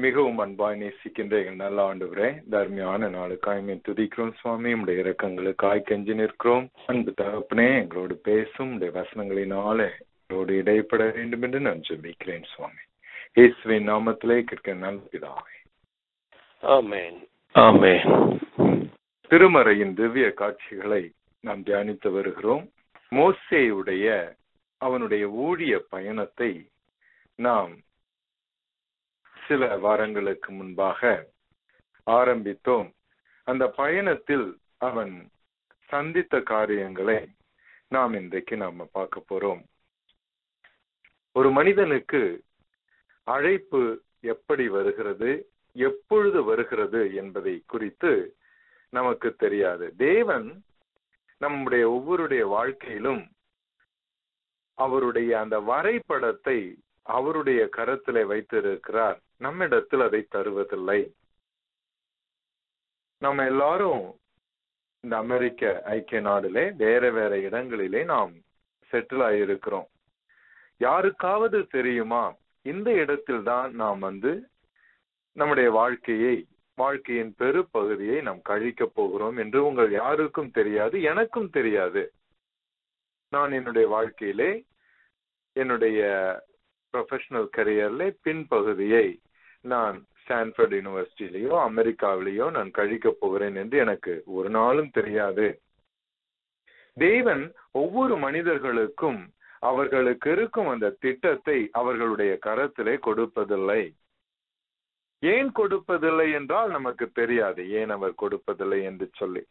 மிகவும் அன்பாய் நேசிக்கின்ற எங்கள் நல்ல ஆண்டவரே தர்மியான நாளுக்காய் மே துதிக்கிறோம் சுவாமி உடைய இறக்கங்களுக்காய் கெஞ்சி நிற்கிறோம் அன்பு தகப்பனே எங்களோடு பேசும் உடைய வசனங்களினாலே எங்களோடு இடைப்பட வேண்டும் என்று நான் ஜெபிக்கிறேன் சுவாமி இயேசுவின் நாமத்திலே கேட்க நல்ல பிதாவே ஆமென் ஆமென் திருமறையின் திவ்ய காட்சிகளை நாம் தியானித்து வருகிறோம் மோசேயுடைய அவனுடைய ஊழிய பயணத்தை நாம் சில வாரங்களுக்கு முன்பாக ஆரம்பித்தோம் அந்த பயணத்தில் அவன் சந்தித்த காரியங்களை நாம் இன்றைக்கு நாம பார்க்க போறோம் ஒரு மனிதனுக்கு அழைப்பு எப்படி வருகிறது எப்பொழுது வருகிறது என்பதை குறித்து நமக்கு தெரியாது தேவன் நம்முடைய ஒவ்வொருடைய வாழ்க்கையிலும் அவருடைய அந்த வரைபடத்தை அவருடைய கரத்திலே வைத்திருக்கிறார் நம்மிடத்தில் அதை தருவதில்லை நம்ம எல்லாரும் இந்த அமெரிக்க ஐக்கிய நாடுலே வேற வேற இடங்களிலே நாம் செட்டில் ஆகியிருக்கிறோம் யாருக்காவது தெரியுமா இந்த இடத்தில் தான் நாம் வந்து நம்முடைய வாழ்க்கையை வாழ்க்கையின் பெருப்பகுதியை நாம் கழிக்க போகிறோம் என்று உங்கள் யாருக்கும் தெரியாது எனக்கும் தெரியாது நான் என்னுடைய வாழ்க்கையிலே என்னுடைய ப்ரொஃபஷனல் கரியர்ல பின்பகுதியை நான் ஸ்டான்ஃபர்ட் யூனிவர்சிட்டியிலேயோ அமெரிக்காவிலேயோ நான் கழிக்க போகிறேன் என்று எனக்கு ஒரு நாளும் தெரியாது தேவன் ஒவ்வொரு மனிதர்களுக்கும் அவர்களுக்கு இருக்கும் அந்த திட்டத்தை அவர்களுடைய கரத்திலே கொடுப்பதில்லை ஏன் கொடுப்பதில்லை என்றால் நமக்கு தெரியாது ஏன் அவர் கொடுப்பதில்லை என்று சொல்லி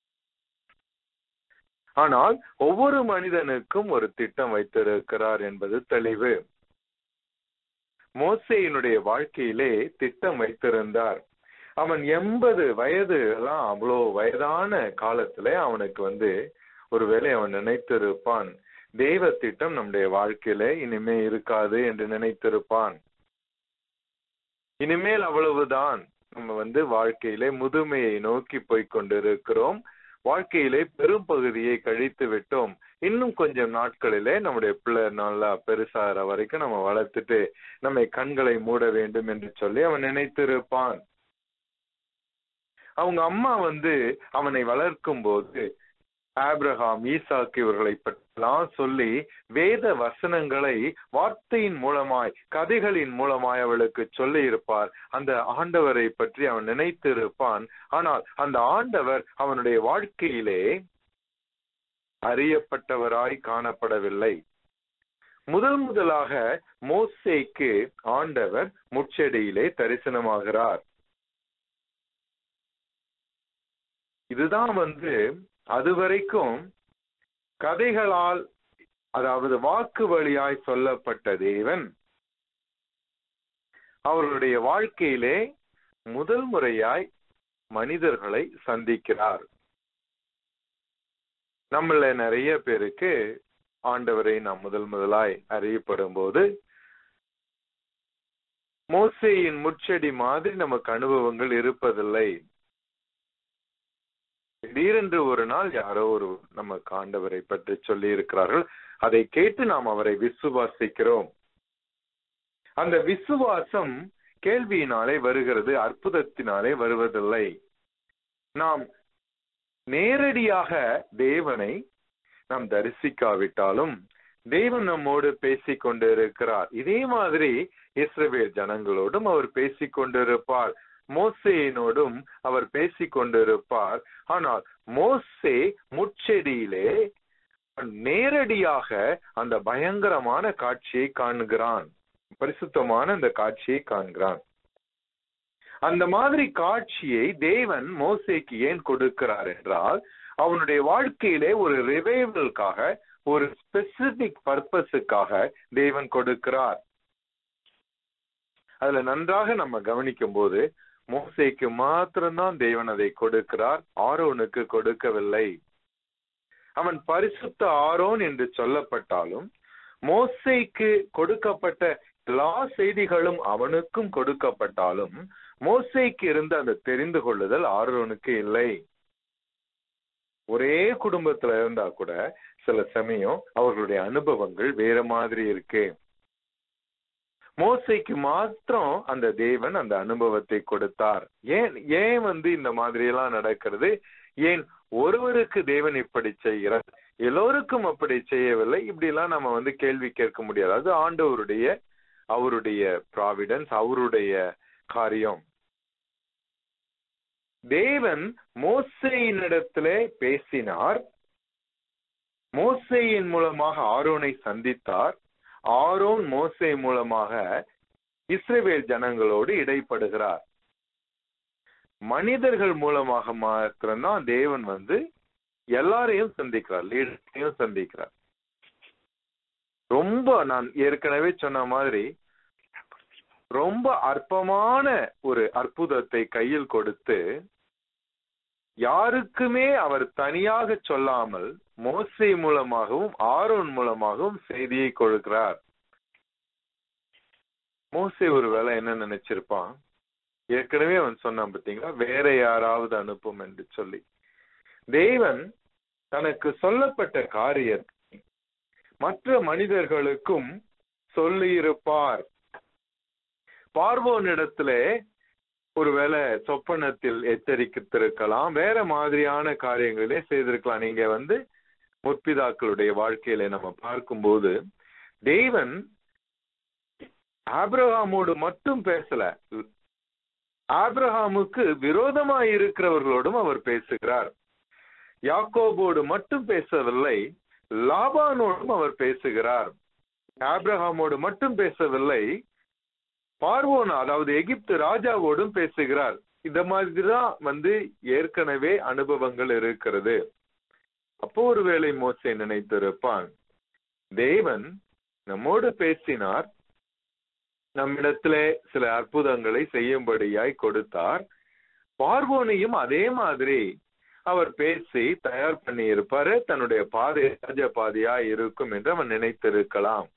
ஆனால் ஒவ்வொரு மனிதனுக்கும் ஒரு திட்டம் வைத்திருக்கிறார் என்பது தெளிவு மோசையினுடைய வாழ்க்கையிலே திட்டம் வைத்திருந்தார் அவன் எண்பது வயது எல்லாம் அவ்வளோ வயதான காலத்துல அவனுக்கு வந்து ஒருவேளை அவன் நினைத்திருப்பான் தெய்வ திட்டம் நம்முடைய வாழ்க்கையில இனிமே இருக்காது என்று நினைத்திருப்பான் இனிமேல் அவ்வளவுதான் நம்ம வந்து வாழ்க்கையிலே முதுமையை நோக்கி போய் கொண்டிருக்கிறோம் வாழ்க்கையிலே பெரும் பகுதியை கழித்து விட்டோம் இன்னும் கொஞ்சம் நாட்களிலே நம்முடைய பிள்ளை நல்லா பெருசாகிற வரைக்கும் நம்ம வளர்த்துட்டு நம்மை கண்களை மூட வேண்டும் என்று சொல்லி அவன் நினைத்திருப்பான் அவங்க அம்மா வந்து அவனை வளர்க்கும் போது ஆப்ரஹாம் ஈசாக்கு இவர்களை பற்றிலாம் சொல்லி வேத வசனங்களை வார்த்தையின் மூலமாய் கதைகளின் மூலமாய் அவளுக்கு சொல்லி இருப்பார் அந்த ஆண்டவரை பற்றி அவன் நினைத்து இருப்பான் ஆனால் அந்த ஆண்டவர் அவனுடைய வாழ்க்கையிலே அறியப்பட்டவராய் காணப்படவில்லை முதல் முதலாக மோசேக்கு ஆண்டவர் முச்செடியிலே தரிசனமாகிறார் இதுதான் வந்து அதுவரைக்கும் கதைகளால் அதாவது வாக்கு வழியாய் சொல்லப்பட்ட தேவன் அவர்களுடைய வாழ்க்கையிலே முதல் முறையாய் மனிதர்களை சந்திக்கிறார் நம்மள நிறைய பேருக்கு ஆண்டவரை நாம் முதல் முதலாய் அறியப்படும் போது மோசையின் முச்செடி மாதிரி நமக்கு அனுபவங்கள் இருப்பதில்லை திடீரென்று ஒரு நாள் யாரோ ஒரு நமக்கு ஆண்டவரை பற்றி சொல்லி இருக்கிறார்கள் அதை கேட்டு நாம் அவரை விசுவாசிக்கிறோம் அந்த விசுவாசம் கேள்வியினாலே வருகிறது அற்புதத்தினாலே வருவதில்லை நாம் நேரடியாக தேவனை நாம் தரிசிக்காவிட்டாலும் தேவன் நம்மோடு பேசிக் கொண்டிருக்கிறார் இதே மாதிரி இஸ்ரவேல் ஜனங்களோடும் அவர் பேசிக் கொண்டிருப்பார் மோசேயினோடும் அவர் பேசிக் கொண்டிருப்பார் ஆனால் மோசே முச்செடியிலே நேரடியாக அந்த பயங்கரமான காட்சியை காண்கிறான் பரிசுத்தமான அந்த காட்சியை காண்கிறான் அந்த மாதிரி காட்சியை தேவன் மோசேக்கு ஏன் கொடுக்கிறார் என்றால் அவனுடைய வாழ்க்கையிலே ஒரு ரிவைவலுக்காக ஒரு ஸ்பெசிபிக் பர்பஸுக்காக தேவன் கொடுக்கிறார் அதுல நன்றாக நம்ம கவனிக்கும் போது மோசைக்கு மாத்திரம்தான் தேவன் அதை கொடுக்கிறார் ஆரோனுக்கு கொடுக்கவில்லை அவன் பரிசுத்த ஆரோன் என்று சொல்லப்பட்டாலும் மோசைக்கு கொடுக்கப்பட்ட எல்லா செய்திகளும் அவனுக்கும் கொடுக்கப்பட்டாலும் மோசைக்கு இருந்த அந்த தெரிந்து கொள்ளுதல் ஆரோனுக்கு இல்லை ஒரே குடும்பத்துல இருந்தா கூட சில சமயம் அவர்களுடைய அனுபவங்கள் வேற மாதிரி இருக்கு மோசைக்கு மாத்திரம் அந்த தேவன் அந்த அனுபவத்தை கொடுத்தார் ஏன் ஏன் வந்து இந்த மாதிரி எல்லாம் நடக்கிறது ஏன் ஒருவருக்கு தேவன் இப்படி செய்கிறார் எல்லோருக்கும் அப்படி செய்யவில்லை இப்படி எல்லாம் நம்ம வந்து கேள்வி கேட்க முடியாது அது ஆண்டவருடைய அவருடைய ப்ராவிடன்ஸ் அவருடைய காரியம் தேவன் மோசையினிடத்திலே பேசினார் மோசையின் மூலமாக ஆரோனை சந்தித்தார் ஆரோன் மோசை மூலமாக இஸ்ரேவேல் ஜனங்களோடு இடைப்படுகிறார் மனிதர்கள் மூலமாக மாத்திரம்தான் தேவன் வந்து எல்லாரையும் சந்திக்கிறார் லீடரையும் சந்திக்கிறார் ரொம்ப நான் ஏற்கனவே சொன்ன மாதிரி ரொம்ப அற்பமான ஒரு அற்புதத்தை கையில் கொடுத்து யாருக்குமே அவர் தனியாக சொல்லாமல் மோசை மூலமாகவும் ஆரோன் மூலமாகவும் செய்தியை கொடுக்கிறார் மோசை ஒரு வேலை என்ன நினைச்சிருப்பான் ஏற்கனவே அவன் சொன்னான் பார்த்தீங்களா வேற யாராவது அனுப்பும் என்று சொல்லி தேவன் தனக்கு சொல்லப்பட்ட காரியத்தை மற்ற மனிதர்களுக்கும் சொல்லியிருப்பார் பார்வோனிடத்திலே ஒருவேளை சொப்பனத்தில் எச்சரித்திருக்கலாம் வேற மாதிரியான காரியங்களே செய்திருக்கலாம் நீங்க வந்து முற்பிதாக்களுடைய வாழ்க்கையில நம்ம பார்க்கும்போது தேவன் ஆப்ரஹாமோடு மட்டும் பேசல ஆப்ரஹாமுக்கு விரோதமாய் இருக்கிறவர்களோடும் அவர் பேசுகிறார் யாக்கோபோடு மட்டும் பேசவில்லை லாபானோடும் அவர் பேசுகிறார் ஆப்ரஹாமோடு மட்டும் பேசவில்லை பார்வோனா அதாவது எகிப்து ராஜாவோடும் பேசுகிறார் இந்த மாதிரிதான் வந்து ஏற்கனவே அனுபவங்கள் இருக்கிறது அப்போ ஒருவேளை மோசை நினைத்திருப்பான் தேவன் நம்மோடு பேசினார் நம்மிடத்திலே சில அற்புதங்களை செய்யும்படியாய் கொடுத்தார் பார்வோனையும் அதே மாதிரி அவர் பேசி தயார் பண்ணி இருப்பாரு தன்னுடைய பாதை ராஜ பாதையா இருக்கும் என்று அவன் நினைத்திருக்கலாம்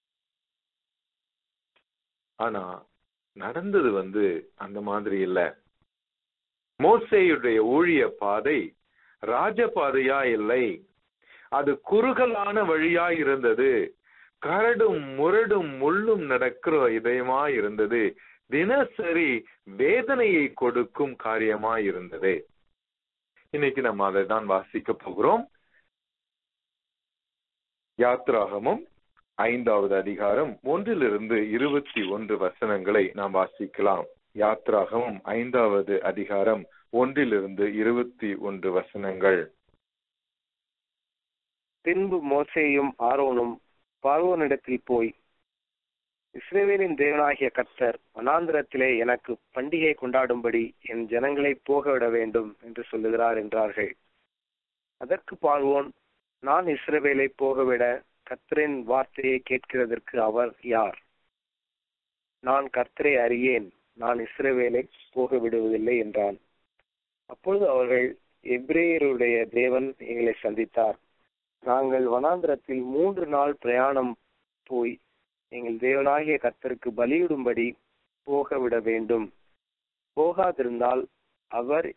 ஆனா நடந்தது வந்து அந்த மாதிரி இல்ல மோசையுடைய ஊழிய பாதை ராஜபாதையா இல்லை அது குறுகலான வழியா இருந்தது கரடும் முரடும் முள்ளும் நடக்கிற இதயமா இருந்தது தினசரி வேதனையை கொடுக்கும் காரியமா இருந்தது இன்னைக்கு நம்ம அதை தான் வாசிக்க போகிறோம் யாத்ராகமும் ஐந்தாவது அதிகாரம் ஒன்றிலிருந்து இருபத்தி ஒன்று வசனங்களை நாம் வாசிக்கலாம் யாத்ராகமும் ஐந்தாவது அதிகாரம் ஒன்றிலிருந்து இருபத்தி ஒன்று வசனங்கள் பின்பு மோசேயும் ஆரோனும் பார்வோனிடத்தில் போய் இஸ்ரேவேலின் தேவனாகிய கர்த்தர் வனாந்திரத்திலே எனக்கு பண்டிகை கொண்டாடும்படி என் ஜனங்களை போகவிட வேண்டும் என்று சொல்லுகிறார் என்றார்கள் அதற்கு பார்வோன் நான் இஸ்ரவேலை போகவிட கர்த்தரின் வார்த்தையை கேட்கிறதற்கு அவர் யார் நான் கர்த்தரை அறியேன் நான் இஸ்ரவேலை போக விடுவதில்லை என்றான் அப்பொழுது அவர்கள் எப்ரேயருடைய தேவன் எங்களை சந்தித்தார் நாங்கள் வனாந்திரத்தில் மூன்று நாள் பிரயாணம் போய் எங்கள் தேவனாகிய கர்த்தருக்கு பலியிடும்படி போக விட வேண்டும் போகாதிருந்தால் அவர்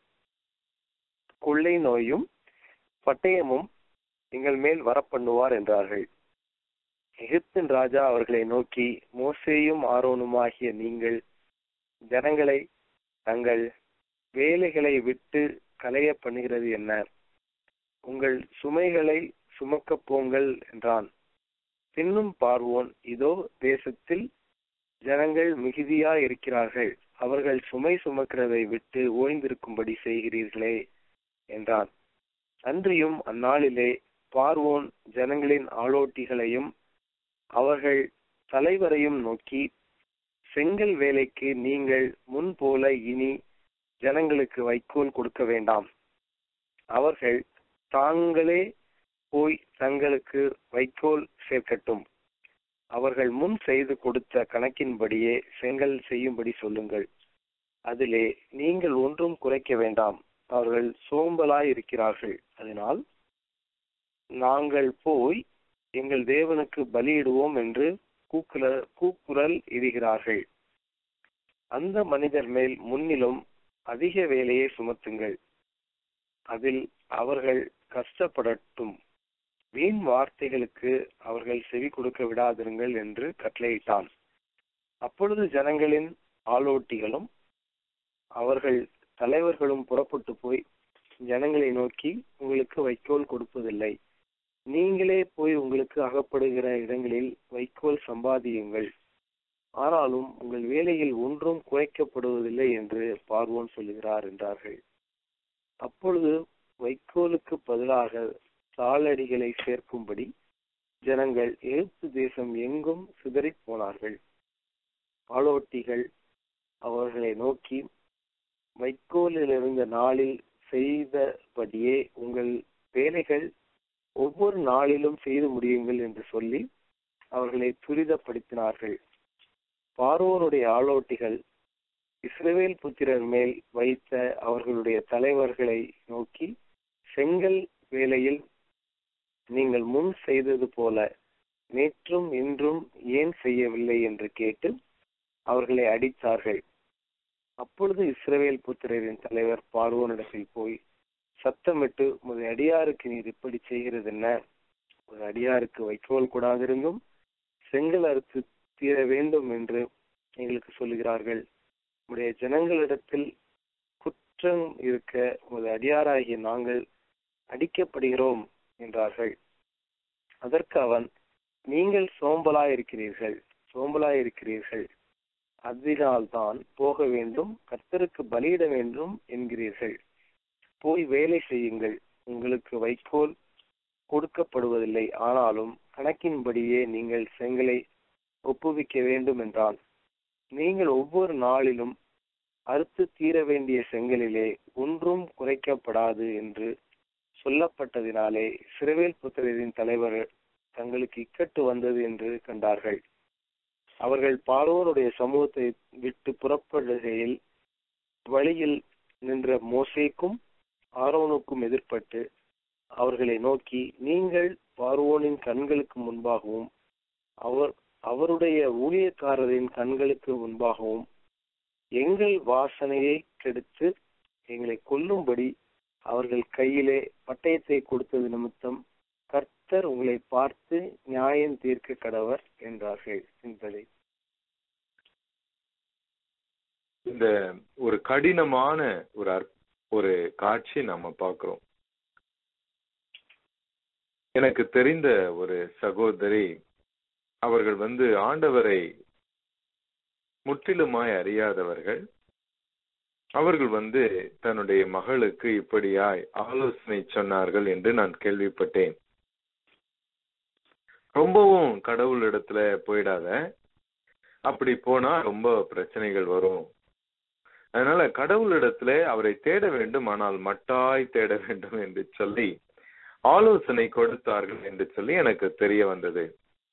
கொள்ளை நோயும் பட்டயமும் எங்கள் மேல் வரப்பண்ணுவார் என்றார்கள் எகிப்தின் ராஜா அவர்களை நோக்கி மோசேயும் ஆரோனுமாகிய நீங்கள் ஜனங்களை தங்கள் வேலைகளை விட்டு களைய பண்ணுகிறது என்ன உங்கள் சுமைகளை சுமக்க போங்கள் என்றான் பின்னும் பார்வோன் இதோ தேசத்தில் ஜனங்கள் மிகுதியா இருக்கிறார்கள் அவர்கள் சுமை சுமக்கிறதை விட்டு ஓய்ந்திருக்கும்படி செய்கிறீர்களே என்றான் அன்றியும் அந்நாளிலே பார்வோன் ஜனங்களின் ஆளோட்டிகளையும் அவர்கள் தலைவரையும் நோக்கி செங்கல் வேலைக்கு நீங்கள் முன் போல இனி ஜனங்களுக்கு வைக்கோல் கொடுக்க வேண்டாம் அவர்கள் தாங்களே போய் தங்களுக்கு வைக்கோல் சேர்க்கட்டும் அவர்கள் முன் செய்து கொடுத்த கணக்கின்படியே செங்கல் செய்யும்படி சொல்லுங்கள் அதிலே நீங்கள் ஒன்றும் குறைக்க வேண்டாம் அவர்கள் சோம்பலாய் இருக்கிறார்கள் அதனால் நாங்கள் போய் எங்கள் தேவனுக்கு பலியிடுவோம் என்று கூக்குல கூக்குரல் இடுகிறார்கள் அந்த மனிதர் மேல் முன்னிலும் அதிக வேலையை சுமத்துங்கள் அதில் அவர்கள் கஷ்டப்படட்டும் வீண் வார்த்தைகளுக்கு அவர்கள் செவி கொடுக்க விடாதிருங்கள் என்று கட்டளையிட்டான் அப்பொழுது ஜனங்களின் ஆளோட்டிகளும் அவர்கள் தலைவர்களும் புறப்பட்டு போய் ஜனங்களை நோக்கி உங்களுக்கு வைக்கோல் கொடுப்பதில்லை நீங்களே போய் உங்களுக்கு அகப்படுகிற இடங்களில் வைக்கோல் சம்பாதியுங்கள் ஆனாலும் உங்கள் வேலையில் ஒன்றும் குறைக்கப்படுவதில்லை என்று பார்வோன் சொல்லுகிறார் என்றார்கள் அப்பொழுது வைக்கோலுக்கு பதிலாக சாலடிகளை சேர்க்கும்படி ஜனங்கள் எகிப்து தேசம் எங்கும் சிதறிப் போனார்கள் ஆளோட்டிகள் அவர்களை நோக்கி வைக்கோலில் இருந்த நாளில் செய்தபடியே உங்கள் வேலைகள் ஒவ்வொரு நாளிலும் செய்து முடியுங்கள் என்று சொல்லி அவர்களை துரிதப்படுத்தினார்கள் பார்வோனுடைய ஆளோட்டிகள் இஸ்ரவேல் புத்திரர் மேல் வைத்த அவர்களுடைய தலைவர்களை நோக்கி செங்கல் வேலையில் நீங்கள் முன் செய்தது போல நேற்றும் இன்றும் ஏன் செய்யவில்லை என்று கேட்டு அவர்களை அடித்தார்கள் அப்பொழுது இஸ்ரவேல் புத்திரரின் தலைவர் பார்வோனிடத்தில் போய் சத்தமிட்டு உமது அடியாருக்கு நீர் இப்படி செய்கிறது என்ன ஒரு அடியாருக்கு வைக்கோல் கூடாதிருந்தும் செங்கல் அறுத்து தீர வேண்டும் என்று எங்களுக்கு சொல்லுகிறார்கள் உடைய ஜனங்களிடத்தில் குற்றம் இருக்க உமது அடியாராகிய நாங்கள் அடிக்கப்படுகிறோம் என்றார்கள் அதற்கு அவன் நீங்கள் சோம்பலாயிருக்கிறீர்கள் சோம்பலாயிருக்கிறீர்கள் அதனால்தான் போக வேண்டும் கர்த்தருக்கு பலியிட வேண்டும் என்கிறீர்கள் போய் வேலை செய்யுங்கள் உங்களுக்கு வைக்கோல் கொடுக்கப்படுவதில்லை ஆனாலும் கணக்கின்படியே நீங்கள் செங்கலை ஒப்புவிக்க வேண்டும் என்றான் நீங்கள் ஒவ்வொரு நாளிலும் அறுத்து தீர வேண்டிய செங்கலிலே ஒன்றும் குறைக்கப்படாது என்று சொல்லப்பட்டதினாலே சிறுவேல் புத்திரரின் தலைவர் தங்களுக்கு இக்கட்டு வந்தது என்று கண்டார்கள் அவர்கள் பார்வோனுடைய சமூகத்தை விட்டு புறப்படுகையில் வழியில் நின்ற மோசேக்கும் ஆரோனுக்கும் எதிர்ப்பட்டு அவர்களை நோக்கி நீங்கள் பார்வோனின் கண்களுக்கு முன்பாகவும் அவர் அவருடைய ஊழியக்காரரின் கண்களுக்கு முன்பாகவும் எங்கள் வாசனையை கெடுத்து எங்களை கொல்லும்படி அவர்கள் கையிலே பட்டயத்தை கொடுத்தது நிமித்தம் கர்த்தர் உங்களை பார்த்து நியாயம் தீர்க்க கடவர் என்றார்கள் என்பதை இந்த ஒரு கடினமான ஒரு அற்- ஒரு காட்சி நம்ம பார்க்கிறோம் எனக்கு தெரிந்த ஒரு சகோதரி அவர்கள் வந்து ஆண்டவரை முற்றிலுமாய் அறியாதவர்கள் அவர்கள் வந்து தன்னுடைய மகளுக்கு இப்படியாய் ஆலோசனை சொன்னார்கள் என்று நான் கேள்விப்பட்டேன் ரொம்பவும் கடவுள் இடத்துல போயிடாத அப்படி போனா ரொம்ப பிரச்சனைகள் வரும் அதனால கடவுளிடத்துல அவரை தேட வேண்டும் ஆனால் மட்டாய் தேட வேண்டும் என்று சொல்லி ஆலோசனை கொடுத்தார்கள் என்று சொல்லி எனக்கு தெரிய வந்தது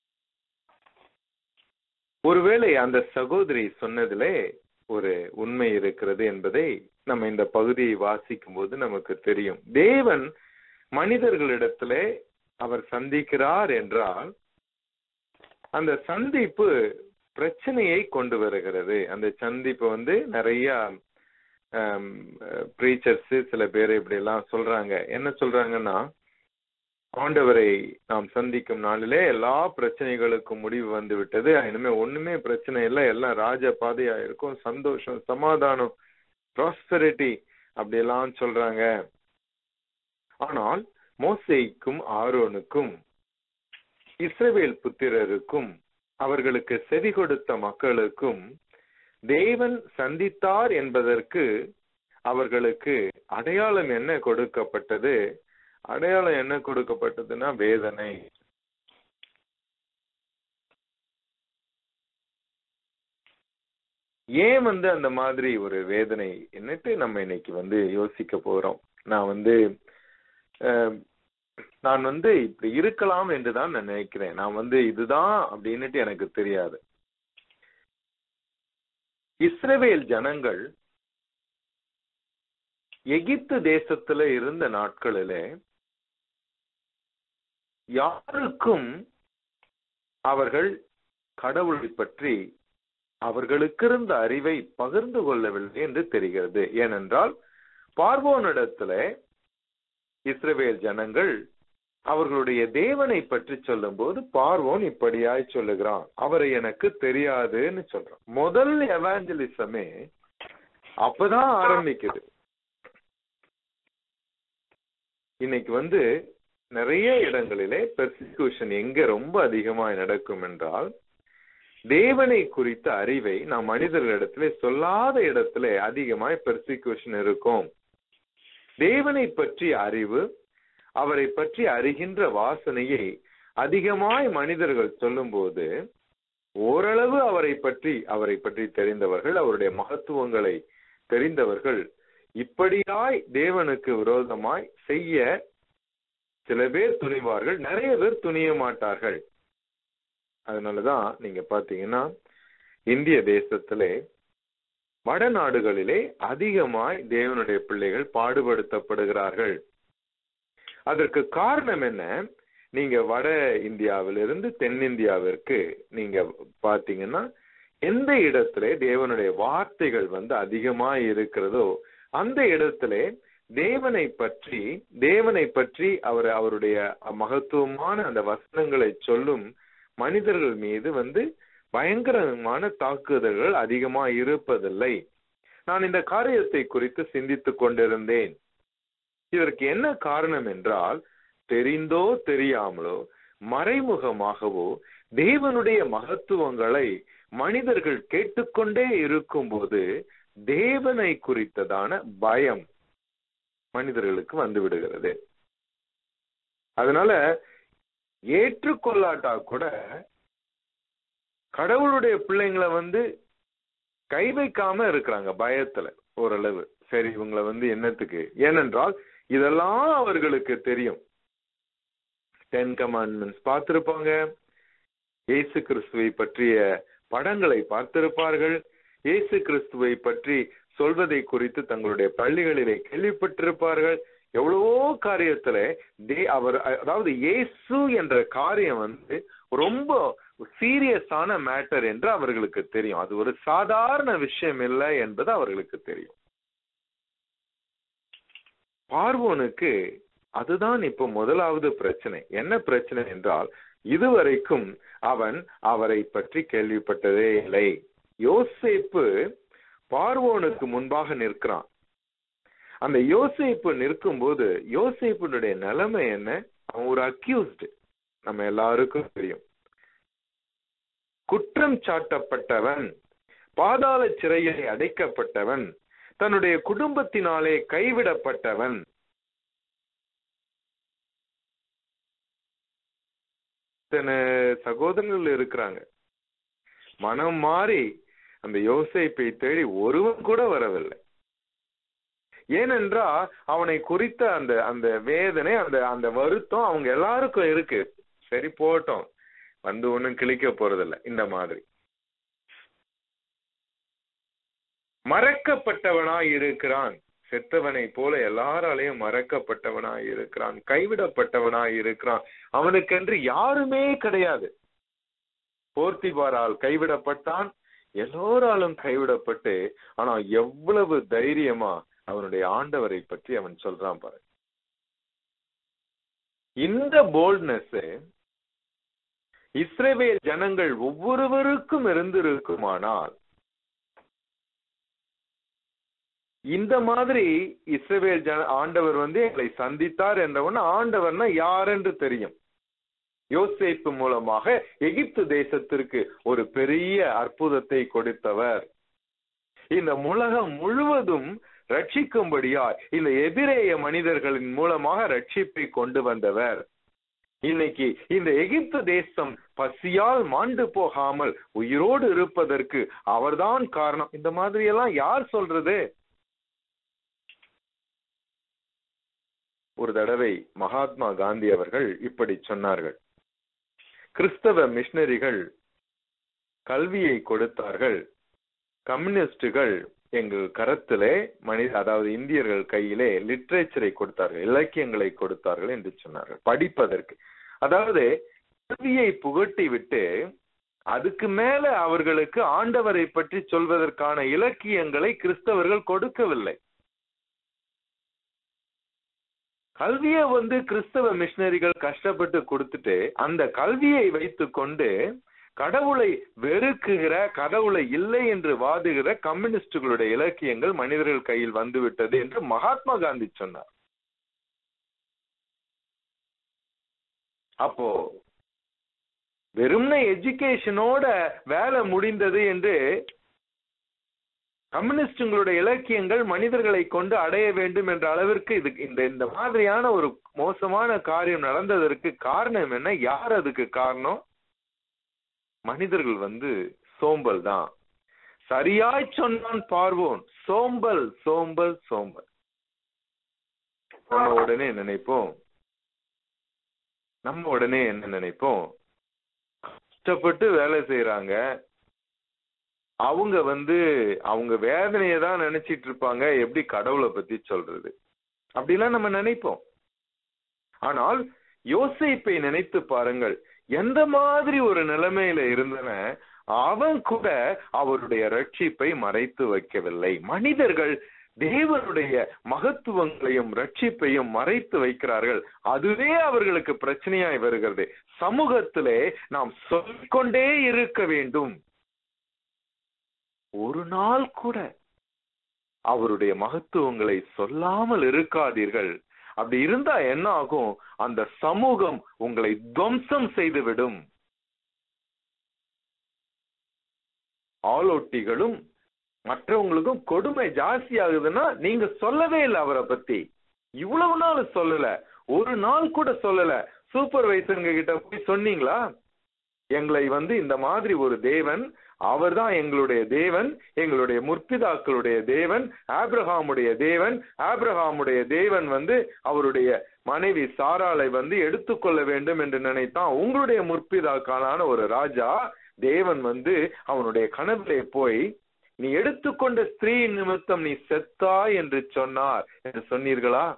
ஒருவேளை அந்த சகோதரி சொன்னதிலே ஒரு உண்மை இருக்கிறது என்பதை நம்ம இந்த பகுதியை வாசிக்கும் போது நமக்கு தெரியும் தேவன் மனிதர்களிடத்திலே அவர் சந்திக்கிறார் என்றால் அந்த சந்திப்பு பிரச்சனையை கொண்டு வருகிறது அந்த சந்திப்பு வந்து நிறைய ப்ரீச்சர்ஸ் சில பேர் இப்படி எல்லாம் சொல்றாங்க என்ன சொல்றாங்கன்னா ஆண்டவரை நாம் சந்திக்கும் நாளிலே எல்லா பிரச்சனைகளுக்கும் முடிவு வந்து விட்டது இனிமே ஒண்ணுமே பிரச்சனை இல்லை எல்லாம் ராஜ பாதையா இருக்கும் சந்தோஷம் சமாதானம் ப்ராஸ்பரிட்டி அப்படி எல்லாம் சொல்றாங்க ஆனால் மோசேக்கும் ஆரோனுக்கும் இஸ்ரவேல் புத்திரருக்கும் அவர்களுக்கு செவி கொடுத்த மக்களுக்கும் தேவன் சந்தித்தார் என்பதற்கு அவர்களுக்கு அடையாளம் என்ன கொடுக்கப்பட்டது அடையாளம் என்ன கொடுக்கப்பட்டதுன்னா வேதனை ஏன் வந்து அந்த மாதிரி ஒரு வேதனை என்னட்டு நம்ம இன்னைக்கு வந்து யோசிக்க போறோம் நான் வந்து அஹ், நான் வந்து இப்படி இருக்கலாம் என்று தான் நான் நினைக்கிறேன் நான் வந்து இதுதான் அப்படின்னுட்டு எனக்கு தெரியாது இஸ்ரவேல் ஜனங்கள் எகிப்து தேசத்துல இருந்த நாட்களிலே யாருக்கும் அவர்கள் கடவுளை பற்றி அவர்களுக்கு இருந்த அறிவை பகிர்ந்து கொள்ளவில்லை என்று தெரிகிறது ஏனென்றால் பார்வோனிடத்துல இஸ்ரவேல் ஜனங்கள் அவர்களுடைய தேவனை பற்றி சொல்லும்போது பார்வோன் இப்படியாய் சொல்லுகிறான் அவரை எனக்கு தெரியாதுன்னு சொல்றான் முதல் எவாஞ்சலிசமே அப்பதான் ஆரம்பிக்குது இன்னைக்கு வந்து நிறைய இடங்களிலே பெர்சிக்யூஷன் எங்க ரொம்ப அதிகமாய் நடக்கும் என்றால் தேவனை குறித்த அறிவை நாம் மனிதர்களிடத்திலே சொல்லாத இடத்துல அதிகமாய் பெர்சிக்யூஷன் இருக்கும் தேவனை பற்றி அறிவு அவரை பற்றி அறிகின்ற வாசனையை அதிகமாய் மனிதர்கள் சொல்லும்போது ஓரளவு அவரை பற்றி அவரை பற்றி தெரிந்தவர்கள் அவருடைய மகத்துவங்களை தெரிந்தவர்கள் இப்படியாய் தேவனுக்கு விரோதமாய் செய்ய சில பேர் துணிவார்கள் நிறைய பேர் துணிய மாட்டார்கள் அதனாலதான் நீங்க பாத்தீங்கன்னா இந்திய தேசத்திலே வடநாடுகளிலே அதிகமாய் தேவனுடைய பிள்ளைகள் பாடுபடுத்தப்படுகிறார்கள் அதற்கு காரணம் என்ன நீங்க வட இந்தியாவிலிருந்து தென்னிந்தியாவிற்கு நீங்க பாத்தீங்கன்னா எந்த இடத்துல தேவனுடைய வார்த்தைகள் வந்து அதிகமாய் இருக்கிறதோ அந்த இடத்துல தேவனை பற்றி தேவனை பற்றி அவர் அவருடைய மகத்துவமான அந்த வசனங்களை சொல்லும் மனிதர்கள் மீது வந்து பயங்கரமான தாக்குதல்கள் அதிகமா இருப்பதில்லை நான் இந்த காரியத்தை குறித்து சிந்தித்துக் கொண்டிருந்தேன் இதற்கு என்ன காரணம் என்றால் தெரிந்தோ தெரியாமலோ மறைமுகமாகவோ தேவனுடைய மகத்துவங்களை மனிதர்கள் கேட்டுக்கொண்டே இருக்கும்போது தேவனை குறித்ததான பயம் மனிதர்களுக்கு வந்து விடுகிறது அதனால ஏற்றுக்கொள்ளாட்டா கூட கடவுளுடைய பிள்ளைங்களை வந்து கை வைக்காம இருக்கிறாங்க பயத்துல ஓரளவு சரி இவங்களை வந்து என்னத்துக்கு ஏனென்றால் இதெல்லாம் அவர்களுக்கு தெரியும் டென் கமாண்ட்மெண்ட்ஸ் பார்த்திருப்பாங்க இயேசு கிறிஸ்துவை பற்றிய படங்களை பார்த்திருப்பார்கள் இயேசு கிறிஸ்துவை பற்றி சொல்வதை குறித்து தங்களுடைய பள்ளிகளிலே கேள்விப்பட்டிருப்பார்கள் எவ்வளவோ காரியத்துல தே அவர் அதாவது இயேசு என்ற காரியம் வந்து ரொம்ப சீரியஸான மேட்டர் என்று அவர்களுக்கு தெரியும் அது ஒரு சாதாரண விஷயம் இல்லை என்பது அவர்களுக்கு தெரியும் பார்வோனுக்கு அதுதான் இப்போ முதலாவது பிரச்சனை என்ன பிரச்சனை என்றால் இதுவரைக்கும் அவன் அவரை பற்றி கேள்விப்பட்டதே இல்லை யோசேப்பு பார்வோனுக்கு முன்பாக நிற்கிறான் அந்த யோசேப்பு நிற்கும் போது யோசேப்பினுடைய நிலைமை என்ன அவன் ஒரு அக்யூஸ்டு நம்ம எல்லாருக்கும் தெரியும் குற்றம் சாட்டப்பட்டவன் பாதாள சிறையில் அடைக்கப்பட்டவன் தன்னுடைய குடும்பத்தினாலே கைவிடப்பட்டவன் இத்தனை சகோதரர்கள் இருக்கிறாங்க மனம் மாறி அந்த யோசைப்பை தேடி ஒருவன் கூட வரவில்லை ஏனென்றா அவனை குறித்த அந்த அந்த வேதனை அந்த அந்த வருத்தம் அவங்க எல்லாருக்கும் இருக்கு சரி போட்டோம் வந்து ஒண்ணும் கிழிக்க போறதில்ல இந்த மாதிரி மறக்கப்பட்டவனாய் இருக்கிறான் செத்தவனை போல எல்லாராலையும் மறக்கப்பட்டவனாய் இருக்கிறான் கைவிடப்பட்டவனாய் இருக்கிறான் அவனுக்கென்று யாருமே கிடையாது போர்த்திபாரால் கைவிடப்பட்டான் எல்லோராலும் கைவிடப்பட்டு ஆனா எவ்வளவு தைரியமா அவனுடைய ஆண்டவரை பற்றி அவன் சொல்றான் பாரு இந்த போல்ட்னஸ் இஸ்ரேவேல் ஜனங்கள் ஒவ்வொருவருக்கும் இருந்திருக்குமானால் இந்த மாதிரி இஸ்ரவேல் ஜன ஆண்டவர் வந்து எங்களை சந்தித்தார் என்றவன ஆண்டவர்னா யார் என்று தெரியும் யோசேப்பு மூலமாக எகிப்து தேசத்திற்கு ஒரு பெரிய அற்புதத்தை கொடுத்தவர் இந்த உலகம் முழுவதும் ரட்சிக்கும்படியா இந்த எதிரேய மனிதர்களின் மூலமாக ரட்சிப்பை கொண்டு வந்தவர் இன்னைக்கு இந்த எகிப்து தேசம் பசியால் மாண்டு போகாமல் உயிரோடு இருப்பதற்கு அவர்தான் காரணம் இந்த மாதிரி எல்லாம் யார் சொல்றது ஒரு தடவை மகாத்மா காந்தி அவர்கள் இப்படி சொன்னார்கள் கிறிஸ்தவ மிஷனரிகள் கல்வியை கொடுத்தார்கள் கம்யூனிஸ்டுகள் எங்கள் கரத்திலே மனித அதாவது இந்தியர்கள் கையிலே லிட்ரேச்சரை கொடுத்தார்கள் இலக்கியங்களை கொடுத்தார்கள் என்று சொன்னார்கள் படிப்பதற்கு அதாவது கல்வியை புகட்டி விட்டு அதுக்கு மேல அவர்களுக்கு ஆண்டவரை பற்றி சொல்வதற்கான இலக்கியங்களை கிறிஸ்தவர்கள் கொடுக்கவில்லை கல்வியை வந்து கிறிஸ்தவ மிஷினரிகள் கஷ்டப்பட்டு கொடுத்துட்டு அந்த கல்வியை வைத்துக்கொண்டு கடவுளை வெறுக்குகிற கடவுளை இல்லை என்று வாதுகிற கம்யூனிஸ்டுகளுடைய இலக்கியங்கள் மனிதர்கள் கையில் வந்துவிட்டது என்று மகாத்மா காந்தி சொன்னார் அப்போ வெறும்ன எஜுகேஷனோட வேலை முடிந்தது என்று கம்யூனிஸ்டுங்களுடைய இலக்கியங்கள் மனிதர்களை கொண்டு அடைய வேண்டும் என்ற அளவிற்கு இது இந்த இந்த மாதிரியான ஒரு மோசமான காரியம் நடந்ததற்கு காரணம் என்ன யார் அதுக்கு காரணம் மனிதர்கள் வந்து சோம்பல் தான் சரியாய் சொன்னான் பார்வோன் சோம்பல் சோம்பல் சோம்பல் நம்ம உடனே நினைப்போம் நம்ம உடனே என்ன நினைப்போம் கஷ்டப்பட்டு வேலை செய்யறாங்க அவங்க வந்து அவங்க வேதனையை தான் நினைச்சிட்டு இருப்பாங்க எப்படி கடவுளை பத்தி சொல்றது அப்படிலாம் நம்ம நினைப்போம் ஆனால் யோசிப்பை நினைத்து பாருங்கள் எந்த மாதிரி ஒரு நிலைமையில இருந்தவன் அவன் கூட அவருடைய ரட்சிப்பை மறைத்து வைக்கவில்லை மனிதர்கள் தேவனுடைய மகத்துவங்களையும் ரட்சிப்பையும் மறைத்து வைக்கிறார்கள் அதுவே அவர்களுக்கு பிரச்சனையாய் வருகிறது சமூகத்திலே நாம் சொல்லிக்கொண்டே இருக்க வேண்டும் ஒரு நாள் கூட அவருடைய மகத்துவங்களை சொல்லாமல் இருக்காதீர்கள் அப்படி இருந்தா என்ன ஆகும் அந்த சமூகம் உங்களை துவம்சம் செய்துவிடும் ஆலோட்டிகளும் மற்றவங்களுக்கும் கொடுமை ஜாஸ்தி ஆகுதுன்னா நீங்க சொல்லவே இல்லை அவரை பத்தி இவ்வளவு நாள் சொல்லல ஒரு நாள் கூட சொல்லல சூப்பர்வைசருங்க கிட்ட போய் சொன்னீங்களா எங்களை வந்து இந்த மாதிரி ஒரு தேவன் அவர்தான் எங்களுடைய தேவன் எங்களுடைய முற்பிதாக்களுடைய தேவன் ஆப்ரஹாமுடைய தேவன் ஆப்ரஹாமுடைய தேவன் வந்து அவருடைய மனைவி சாராளை வந்து எடுத்துக்கொள்ள வேண்டும் என்று நினைத்தான் உங்களுடைய முற்பிதாக்காலான ஒரு ராஜா தேவன் வந்து அவனுடைய கனவிலே போய் நீ எடுத்துக்கொண்ட ஸ்திரீ நிமித்தம் நீ செத்தாய் என்று சொன்னார் என்று சொன்னீர்களா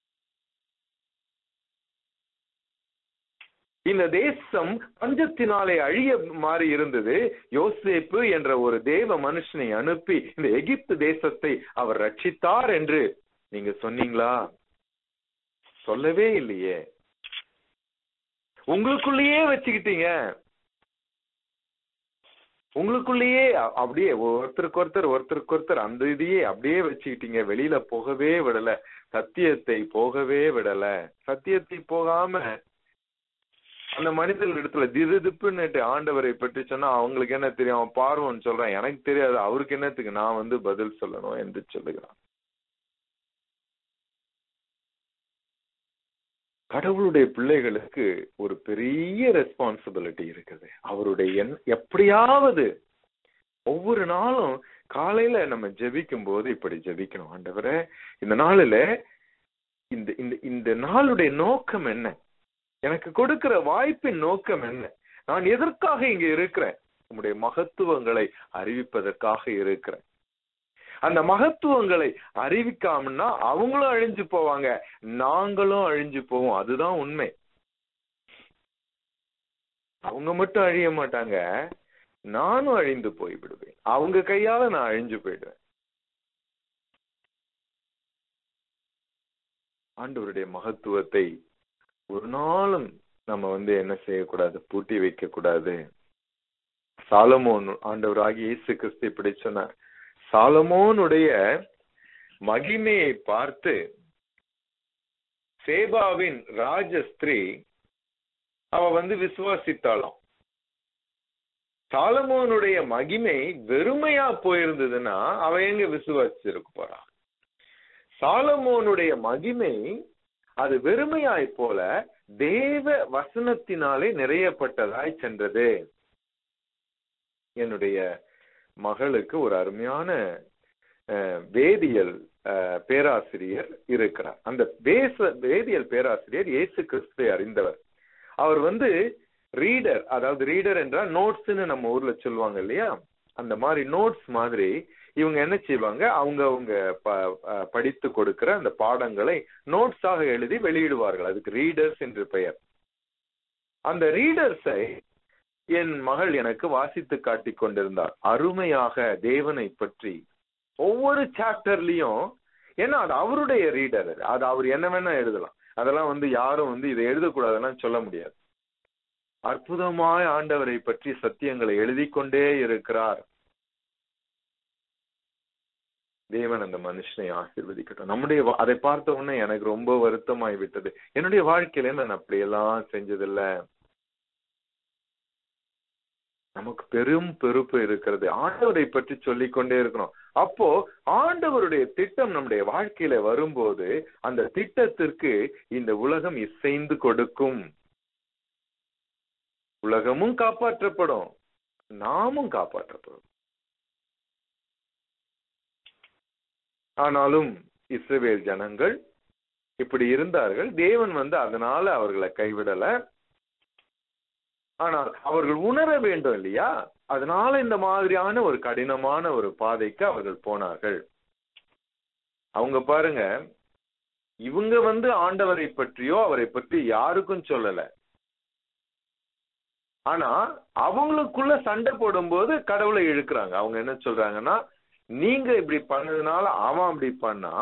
இந்த தேசம் பஞ்சத்தினாலே அழிய மாறி இருந்தது யோசேப்பு என்ற ஒரு தேவ மனுஷனை அனுப்பி இந்த எகிப்து தேசத்தை அவர் ரட்சித்தார் என்று நீங்க சொன்னீங்களா சொல்லவே இல்லையே உங்களுக்குள்ளேயே வச்சுக்கிட்டீங்க உங்களுக்குள்ளேயே அப்படியே ஒருத்தருக்கு ஒருத்தர் ஒருத்தருக்கு ஒருத்தர் அந்த இதையே அப்படியே வச்சுக்கிட்டீங்க வெளியில போகவே விடல சத்தியத்தை போகவே விடல சத்தியத்தை போகாம அந்த மனிதர்கள் இடத்துல திடுதிப்புன்னுட்டு ஆண்டவரை பற்றி சொன்னா அவங்களுக்கு என்ன தெரியும் அவன் பார்வன் சொல்றான் எனக்கு தெரியாது அவருக்கு என்னத்துக்கு நான் வந்து பதில் சொல்லணும் என்று சொல்லுகிறான் கடவுளுடைய பிள்ளைகளுக்கு ஒரு பெரிய ரெஸ்பான்சிபிலிட்டி இருக்குது அவருடைய எப்படியாவது ஒவ்வொரு நாளும் காலையில நம்ம ஜெபிக்கும் போது இப்படி ஜெபிக்கணும் ஆண்டவரே இந்த நாளில இந்த இந்த இந்த நாளுடைய நோக்கம் என்ன எனக்கு கொடுக்கிற வாய்ப்பின் நோக்கம் என்ன நான் எதற்காக இங்க இருக்கிறேன் உங்களுடைய மகத்துவங்களை அறிவிப்பதற்காக இருக்கிறேன் அந்த மகத்துவங்களை அறிவிக்காமன்னா அவங்களும் அழிஞ்சு போவாங்க நாங்களும் அழிஞ்சு போவோம் அதுதான் உண்மை அவங்க மட்டும் அழிய மாட்டாங்க நானும் அழிந்து போய் விடுவேன் அவங்க கையால நான் அழிஞ்சு போயிடுவேன் ஆண்டவருடைய மகத்துவத்தை ஒரு நாளும் நம்ம வந்து என்ன செய்யக்கூடாது பூட்டி வைக்க கூடாது சாலமோன் ஆண்டவராகி இயேசு கிறிஸ்து இப்படி சொன்னார் சாலமோனுடைய மகிமையை பார்த்து சேபாவின் ராஜஸ்திரீ அவ வந்து விசுவாசித்தாளாம் சாலமோனுடைய மகிமை வெறுமையா போயிருந்ததுன்னா அவ எங்க விசுவாசிச்சிருக்க போறா சாலமோனுடைய மகிமை அது வெறுமையாய் போல தேவ வசனத்தினாலே நிறையப்பட்டதாய் சென்றது என்னுடைய மகளுக்கு ஒரு அருமையான வேதியியல் பேராசிரியர் இருக்கிறார் அந்த வேச வேதியியல் பேராசிரியர் இயேசு கிறிஸ்துவை அறிந்தவர் அவர் வந்து ரீடர் அதாவது ரீடர் என்றால் நோட்ஸ்ன்னு நம்ம ஊர்ல சொல்லுவாங்க இல்லையா அந்த மாதிரி நோட்ஸ் மாதிரி இவங்க என்ன செய்வாங்க அவங்க அவங்க படித்து கொடுக்கிற அந்த பாடங்களை நோட்ஸாக எழுதி வெளியிடுவார்கள் அதுக்கு ரீடர்ஸ் என்று பெயர் அந்த ரீடர்ஸை என் மகள் எனக்கு வாசித்து காட்டிக் கொண்டிருந்தார் அருமையாக தேவனை பற்றி ஒவ்வொரு சாப்டர்லயும் ஏன்னா அது அவருடைய ரீடர் அது அவர் என்ன வேணா எழுதலாம் அதெல்லாம் வந்து யாரும் வந்து இதை எழுதக்கூடாதுன்னா சொல்ல முடியாது அற்புதமாய் ஆண்டவரை பற்றி சத்தியங்களை எழுதி கொண்டே இருக்கிறார் தேவன் அந்த மனுஷனை ஆசீர்வதிக்கட்டும் நம்முடைய வா- அதை பார்த்த உடனே எனக்கு ரொம்ப வருத்தமாய் விட்டது என்னுடைய வாழ்க்கையில நான் அப்படியெல்லாம் செஞ்சதில்ல நமக்கு பெரும் பெருப்பு இருக்கிறது ஆண்டவரை பற்றி சொல்லிக் கொண்டே இருக்கணும் அப்போ ஆண்டவருடைய திட்டம் நம்முடைய வாழ்க்கையில வரும்போது அந்த திட்டத்திற்கு இந்த உலகம் இசைந்து கொடுக்கும் உலகமும் காப்பாற்றப்படும் நாமும் காப்பாற்றப்படும் ஆனாலும் இஸ்ரவேல் ஜனங்கள் இப்படி இருந்தார்கள் தேவன் வந்து அதனால அவர்களை கைவிடல ஆனால் அவர்கள் உணர வேண்டும் இல்லையா அதனால இந்த மாதிரியான ஒரு கடினமான ஒரு பாதைக்கு அவர்கள் போனார்கள் அவங்க பாருங்க இவங்க வந்து ஆண்டவரை பற்றியோ அவரை பற்றி யாருக்கும் சொல்லல ஆனா அவங்களுக்குள்ள சண்டை போடும்போது கடவுளை இழுக்கிறாங்க அவங்க என்ன சொல்றாங்கன்னா நீங்க இப்படி பண்ணதுனால அவன் அப்படி பண்ணா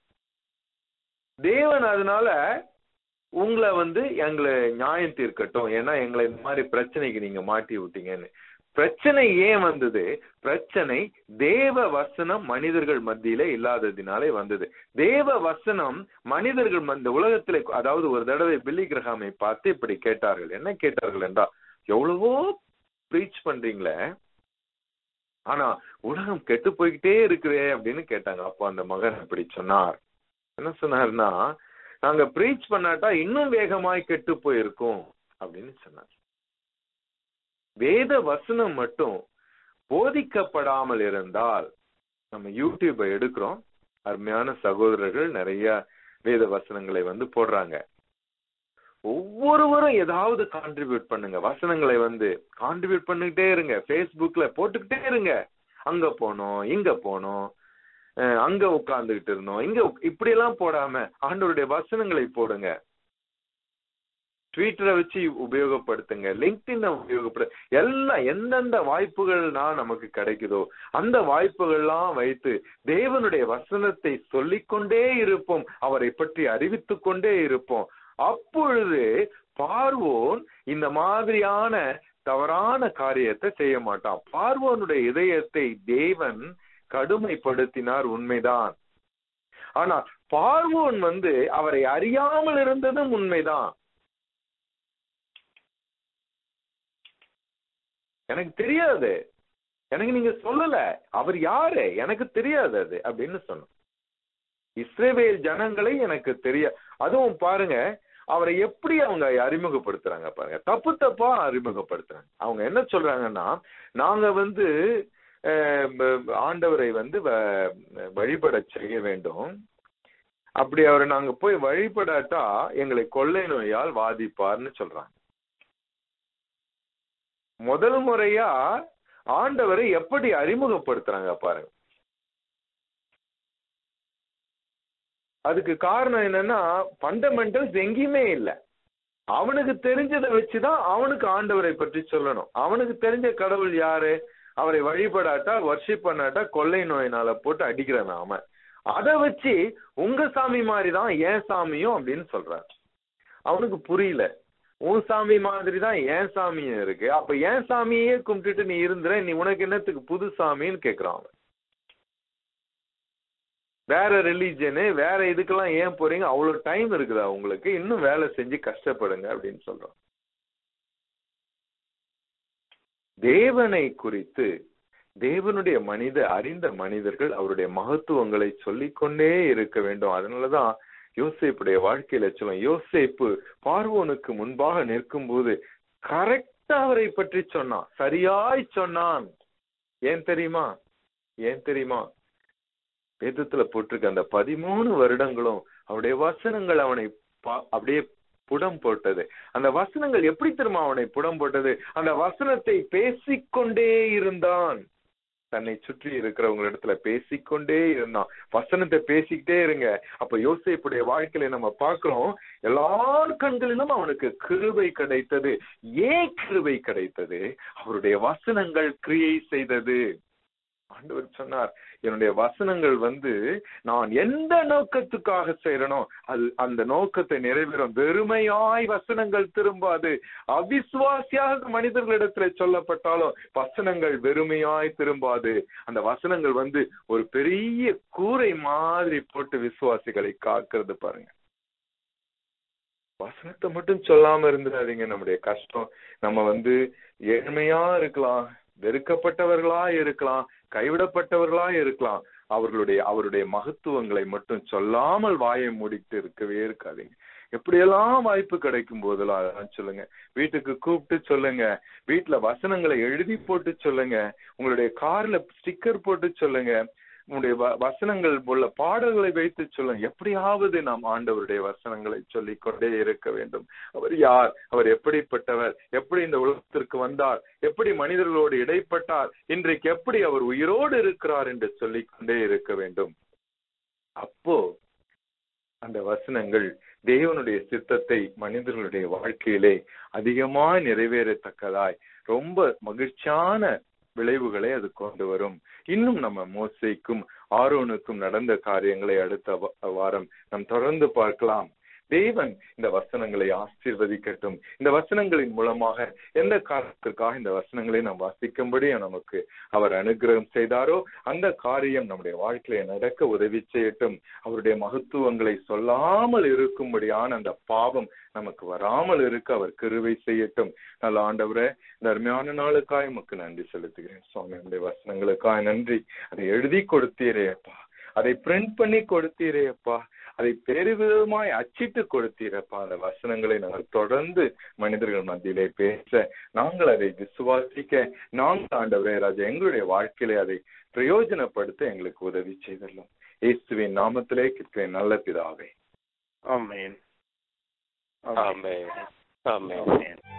தேவன் அதனால உங்களை வந்து எங்களை நியாயம் தீர்க்கட்டும் ஏன்னா எங்களை இந்த மாதிரி பிரச்சனைக்கு நீங்க மாட்டி விட்டீங்கன்னு பிரச்சனை ஏன் வந்தது பிரச்சனை தேவ வசனம் மனிதர்கள் மத்தியில இல்லாததினாலே வந்தது தேவ வசனம் மனிதர்கள் ம- இந்த உலகத்திலே அதாவது ஒரு தடவை பில்லி கிரகாமை பார்த்து இப்படி கேட்டார்கள் என்ன கேட்டார்கள் என்றால் எவ்வளவோ ப்ரீச் பண்றீங்களே ஆனா உலகம் கெட்டு போய்கிட்டே இருக்குதே அப்படின்னு கேட்டாங்க அப்போ அந்த மகன் அப்படி சொன்னார் என்ன சொன்னார்னா நாங்க ப்ரீச் பண்ணாட்டா இன்னும் வேகமாய் கெட்டு போயிருக்கும் அப்படின்னு சொன்னார் வேத வசனம் மட்டும் போதிக்கப்படாமல் இருந்தால் நம்ம யூடியூபை எடுக்கிறோம் அருமையான சகோதரர்கள் நிறைய வேத வசனங்களை வந்து போடுறாங்க ஒவ்வொருவரும் ஏதாவது கான்ட்ரிபியூட் பண்ணுங்க வசனங்களை வந்து கான்ட்ரிபியூட் பண்ணிக்கிட்டே இருங்க Facebookல போட்டுக்கிட்டே இருங்க அங்க போனோம் இங்க போனோம் அஹ் அங்க உட்கார்ந்துகிட்டு இருந்தோம் இங்க உக்- இப்படி எல்லாம் போடாம ஆண்டவருடைய வசனங்களை போடுங்க ட்விட்டரை வச்சு உபயோகப்படுத்துங்க லிங்க்டின் உபயோகப்படு எல்லாம் எந்தெந்த வாய்ப்புகள்லாம் நமக்கு கிடைக்குதோ அந்த வாய்ப்புகள்லாம் வைத்து தேவனுடைய வசனத்தை சொல்லிக்கொண்டே இருப்போம் அவரை பற்றி அறிவித்துக் கொண்டே இருப்போம் அப்பொழுது பார்வோன் இந்த மாதிரியான தவறான காரியத்தை செய்ய மாட்டான் பார்வோனுடைய இதயத்தை தேவன் கடுமைப்படுத்தினார் உண்மைதான் ஆனா பார்வோன் வந்து அவரை அறியாமல் இருந்ததும் உண்மைதான் எனக்கு தெரியாது எனக்கு நீங்க சொல்லல அவர் யாரு எனக்கு தெரியாது அது அப்படின்னு சொன்னோம் இஸ்ரேவேல் ஜனங்களை எனக்கு தெரிய அதுவும் பாருங்க அவரை எப்படி அவங்க அறிமுகப்படுத்துறாங்க பாருங்க தப்பு தப்பா அறிமுகப்படுத்துறாங்க அவங்க என்ன சொல்றாங்கன்னா நாங்க வந்து அஹ், ப- ஆண்டவரை வந்து வ- வழிபட செய்ய வேண்டும் அப்படி அவரை நாங்க போய் வழிபடாட்டா எங்களை கொள்ளை நோயால் வாதிப்பார்னு சொல்றாங்க முதல் முறையா ஆண்டவரை எப்படி அறிமுகப்படுத்துறாங்க பாருங்க அதுக்கு காரணம் என்னன்னா ஃபண்டமெண்டல்ஸ் எங்கேயுமே இல்ல அவனுக்கு தெரிஞ்சதை வச்சுதான் அவனுக்கு ஆண்டவரை பற்றி சொல்லணும் அவனுக்கு தெரிஞ்ச கடவுள் யாரு அவரை வழிபடாட்டா வர்ஷிப் பண்ணாட்டா கொள்ளை நோயினால போட்டு அடிக்கிறான் அவன் அதை வச்சு உங்க சாமி மாதிரி தான் என் சாமியும் அப்படின்னு சொல்றான் அவனுக்கு புரியல உன் சாமி மாதிரி தான் என் சாமியும் இருக்கு அப்ப என் சாமியே கும்பிட்டுட்டு நீ இருந்துற நீ உனக்கு என்னத்துக்கு புது சாமின்னு கேக்குறான் அவன் வேற ரிலீஜனு வேற இதுக்கெல்லாம் ஏன் போறீங்க அவ்வளவு டைம் இருக்குதா உங்களுக்கு இன்னும் வேலை செஞ்சு கஷ்டப்படுங்க அப்படின்னு சொல்றோம் தேவனை குறித்து தேவனுடைய மனித அறிந்த மனிதர்கள் அவருடைய மகத்துவங்களை சொல்லிக்கொண்டே இருக்க வேண்டும் அதனாலதான் யோசேப்புடைய வாழ்க்கையில சொல்லும் யோசேப்பு பார்வோனுக்கு முன்பாக நிற்கும் போது கரெக்டா அவரை பற்றி சொன்னான் சரியாய் சொன்னான் ஏன் தெரியுமா ஏன் தெரியுமா வேதத்துல போட்டிருக்க அந்த பதிமூணு வருடங்களும் அவருடைய வசனங்கள் அவனை பா- அப்படியே புடம் போட்டது அந்த வசனங்கள் எப்படி தெரியுமா அவனை புடம் போட்டது அந்த வசனத்தை பேசிக்கொண்டே இருந்தான் தன்னை சுற்றி இருக்கிறவங்க இடத்துல பேசிக்கொண்டே இருந்தான் வசனத்தை பேசிக்கிட்டே இருங்க அப்ப யோசேப்புடைய வாழ்க்கையில நம்ம பார்க்கிறோம் எல்லார் கண்களிலும் அவனுக்கு கிருபை கிடைத்தது ஏன் கிருபை கிடைத்தது அவருடைய வசனங்கள் கிரியை செய்தது ஆண்டவர் சொன்னார் என்னுடைய வசனங்கள் வந்து நான் எந்த நோக்கத்துக்காக செய்யறனோ அது அந்த நோக்கத்தை நிறைவேறும் வெறுமையாய் வசனங்கள் திரும்பாது அவிசுவாசியாக மனிதர்களிடத்துல சொல்லப்பட்டாலும் வசனங்கள் வெறுமையாய் திரும்பாது அந்த வசனங்கள் வந்து ஒரு பெரிய கூரை மாதிரி போட்டு விசுவாசிகளை காக்கிறது பாருங்க வசனத்தை மட்டும் சொல்லாம இருந்துடாதீங்க நம்முடைய கஷ்டம் நம்ம வந்து ஏழ்மையா இருக்கலாம் வெறுக்கப்பட்டவர்களா இருக்கலாம் கைவிடப்பட்டவர்களா இருக்கலாம் அவர்களுடைய அவருடைய மகத்துவங்களை மட்டும் சொல்லாமல் வாயை மூடிட்டு இருக்கவே இருக்காதீங்க எப்படியெல்லாம் வாய்ப்பு கிடைக்கும் போதெல்லாம் அதெல்லாம் சொல்லுங்க வீட்டுக்கு கூப்பிட்டு சொல்லுங்க வீட்டுல வசனங்களை எழுதி போட்டு சொல்லுங்க உங்களுடைய கார்ல ஸ்டிக்கர் போட்டு சொல்லுங்க உங்களுடைய வசனங்கள் உள்ள பாடல்களை வைத்து சொல்லுங்க எப்படியாவது நாம் ஆண்டவருடைய வசனங்களை சொல்லிக் கொண்டே இருக்க வேண்டும் அவர் யார் அவர் எப்படிப்பட்டவர் எப்படி இந்த உலகத்திற்கு வந்தார் எப்படி மனிதர்களோடு இடைப்பட்டார் இன்றைக்கு எப்படி அவர் உயிரோடு இருக்கிறார் என்று சொல்லிக் கொண்டே இருக்க வேண்டும் அப்போ அந்த வசனங்கள் தேவனுடைய சித்தத்தை மனிதர்களுடைய வாழ்க்கையிலே அதிகமாய் நிறைவேறத்தக்கதாய் ரொம்ப மகிழ்ச்சியான விளைவுகளை அது கொண்டு வரும் இன்னும் நம்ம மோசைக்கும் ஆரோனுக்கும் நடந்த காரியங்களை அடுத்த வாரம் நாம் தொடர்ந்து பார்க்கலாம் தேவன் இந்த வசனங்களை ஆசீர்வதிக்கட்டும் இந்த வசனங்களின் மூலமாக எந்த காரணத்திற்காக இந்த வசனங்களை நாம் வாசிக்கும்படி நமக்கு அவர் அனுகிரகம் செய்தாரோ அந்த காரியம் நம்முடைய வாழ்க்கையில நடக்க உதவி செய்யட்டும் அவருடைய மகத்துவங்களை சொல்லாமல் இருக்கும்படியான அந்த பாவம் நமக்கு வராமல் இருக்க அவர் கிருவை செய்யட்டும் நல்ல ஆண்டவரே இந்த அருமையான நாளுக்காய் நமக்கு நன்றி செலுத்துகிறேன் சுவாமியுடைய வசனங்களுக்காய் நன்றி அதை எழுதி கொடுத்தீரே அப்பா அதை பிரிண்ட் பண்ணி கொடுத்தீரே அப்பா அதை பெருவிதமாய் அச்சிட்டு கொடுத்தீரப்பா அந்த வசனங்களை நாங்கள் தொடர்ந்து மனிதர்கள் மத்தியிலே பேச நாங்கள் அதை விசுவாசிக்க நாங்கள் ஆண்டவரே ராஜா எங்களுடைய வாழ்க்கையிலே அதை பிரயோஜனப்படுத்த எங்களுக்கு உதவி செய்தரலாம் இயேசுவின் நாமத்திலே கிருக்கிறேன் நல்ல பிதாவே ஆமென் ஆமென் ஆமென் ஆமென்